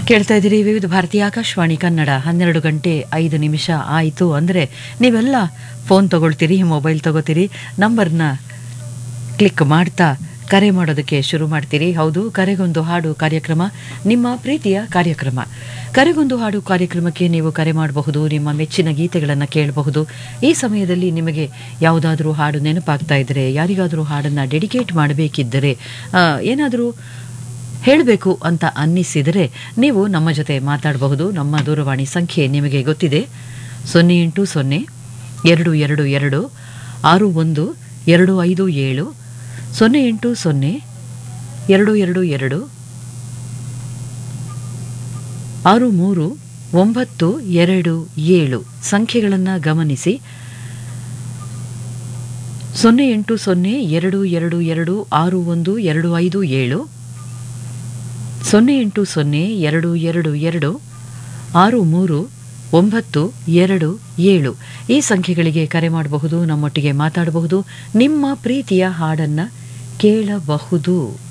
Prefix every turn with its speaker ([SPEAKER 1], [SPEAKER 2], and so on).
[SPEAKER 1] ಕೇಳ್ತಾ ಇದ್ದೀರಿ ವಿವಿಧ ಭಾರತೀಯ ಆಕಾಶವಾಣಿ ಕನ್ನಡ ಹನ್ನೆರಡು ಗಂಟೆ ಐದು ನಿಮಿಷ ಆಯಿತು ಅಂದರೆ ನೀವೆಲ್ಲ ಫೋನ್ ತಗೊಳ್ತೀರಿ ಮೊಬೈಲ್ ತಗೋತೀರಿ ನಂಬರ್ನ ಕ್ಲಿಕ್ ಮಾಡ್ತಾ ಕರೆ ಮಾಡೋದಕ್ಕೆ ಶುರು ಮಾಡ್ತೀರಿ ಹೌದು ಕರೆಗೊಂದು ಹಾಡು ಕಾರ್ಯಕ್ರಮ ನಿಮ್ಮ ಪ್ರೀತಿಯ ಕಾರ್ಯಕ್ರಮ ಕರೆಗೊಂದು ಹಾಡು ಕಾರ್ಯಕ್ರಮಕ್ಕೆ ನೀವು ಕರೆ ಮಾಡಬಹುದು ನಿಮ್ಮ ಮೆಚ್ಚಿನ ಗೀತೆಗಳನ್ನು ಕೇಳಬಹುದು ಈ ಸಮಯದಲ್ಲಿ ನಿಮಗೆ ಯಾವುದಾದ್ರೂ ಹಾಡು ನೆನಪಾಗ್ತಾ ಇದ್ದರೆ ಯಾರಿಗಾದರೂ ಹಾಡನ್ನು ಡೆಡಿಕೇಟ್ ಮಾಡಬೇಕಿದ್ದರೆ ಏನಾದರೂ ಹೇಳಬೇಕು ಅಂತ ಅನ್ನಿಸಿದರೆ ನೀವು ನಮ್ಮ ಜೊತೆ ಮಾತಾಡಬಹುದು ನಮ್ಮ ದೂರವಾಣಿ ಸಂಖ್ಯೆ ನಿಮಗೆ ಗೊತ್ತಿದೆ ಸೊನ್ನೆ ಎಂಟು ಸೊನ್ನೆ ಎರಡು ಎರಡು ಎರಡು ಆರು ಒಂದು ಎರಡು ಐದು ಏಳು ಸೊನ್ನೆ ಎಂಟು ಸೊನ್ನೆ ಎರಡು ಎರಡು ಎರಡು ಆರು ಮೂರು ಒಂಬತ್ತು ಎರಡು ಏಳು ಸಂಖ್ಯೆಗಳನ್ನು ಗಮನಿಸಿ ಸೊನ್ನೆ ಎಂಟು ಸೊನ್ನೆ ಎರಡು ಎರಡು ಎರಡು ಆರು ಒಂದು ಎರಡು ಐದು ಏಳು ಸೊನ್ನೆ ಎಂಟು ಸೊನ್ನೆ ಎರಡು ಎರಡು ಎರಡು ಆರು ಮೂರು ಒಂಬತ್ತು ಎರಡು ಏಳು ಈ ಸಂಖ್ಯೆಗಳಿಗೆ ಕರೆ ಮಾಡಬಹುದು ನಮ್ಮೊಟ್ಟಿಗೆ ಮಾತಾಡಬಹುದು ನಿಮ್ಮ ಪ್ರೀತಿಯ ಹಾಡನ್ನು ಕೇಳಬಹುದು